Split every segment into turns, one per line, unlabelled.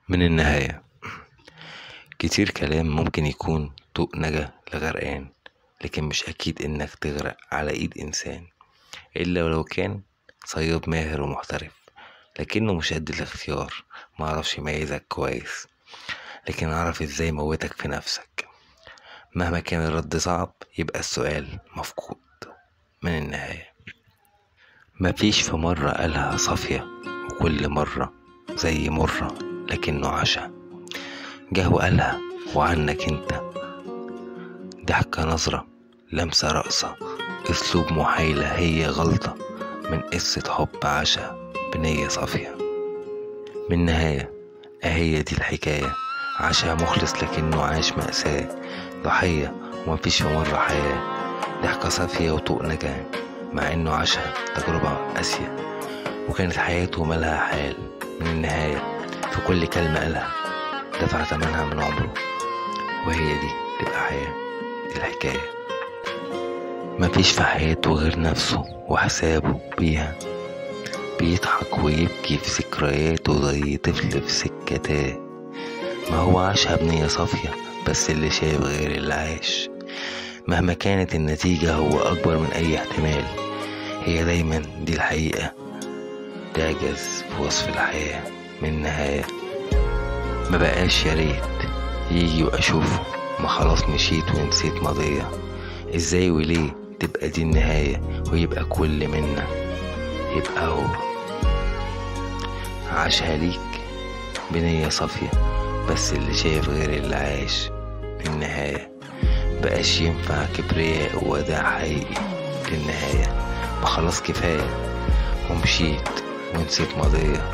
من النهاية كتير كلام ممكن يكون طوق نجا لغرقان لكن مش أكيد إنك تغرق على إيد إنسان إلا ولو كان صياد ماهر ومحترف لكنه مش قد الاختيار معرفش يميزك كويس لكن عرف ازاي يموتك في نفسك مهما كان الرد صعب يبقى السؤال مفقود من النهاية مفيش في مرة قالها صافية وكل مرة زي مرة لكنه عشا جه وقالها وعنك انت ضحكة نظرة لمسة رقصة اسلوب محايلة هي غلطة من قصة حب عشا بنية صافية من نهاية أهي دي الحكاية عاشها مخلص لكنه عاش مأساة ضحية ومفيش في مرة حياة ضحكة صافية وطوق نجاة مع إنه عاشها تجربة قاسية وكانت حياته مالها حال من النهاية في كل كلمة قالها دفع ثمنها من عمره وهي دي تبقى حياة دي الحكاية مفيش في حياته غير نفسه وحسابه بيها بيضحك ويبكي في ذكرياته زي طفل في سكة تاه ما هو عاشها بنية صافية بس اللي شاف غير اللي عاش مهما كانت النتيجة هو أكبر من أي احتمال هي دايما دي الحقيقة تعجز في وصف الحياة من النهاية ما بقاش يا ريت يجي وأشوفه ما خلاص مشيت ونسيت ماضية ازاي وليه تبقى دي النهاية ويبقى كل منا يبقى هو عاشها ليك بنية صافية بس اللي شايف غير اللي عاش في النهاية بقاش ينفع كبرياء ووداع حقيقي في النهاية ما خلاص كفاية ومشيت ونسيت ماضية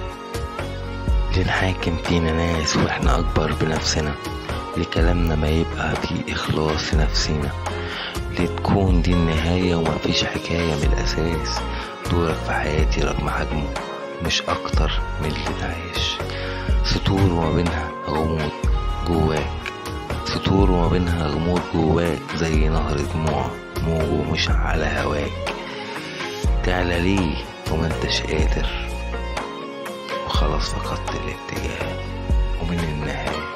لنحاكم فينا ناس واحنا أكبر بنفسنا لكلامنا ما يبقى فيه إخلاص في نفسنا لتكون دي النهاية ومفيش حكاية من الأساس دورك في حياتي رغم حجمه مش أكتر من اللي تعيش سطور وما بينها غموض جواك سطور وما بينها غموض جواك زي نهر دموع موجه مش على هواك تعلى ليه وما انتش قادر وخلاص فقدت الاتجاه ومن النهاية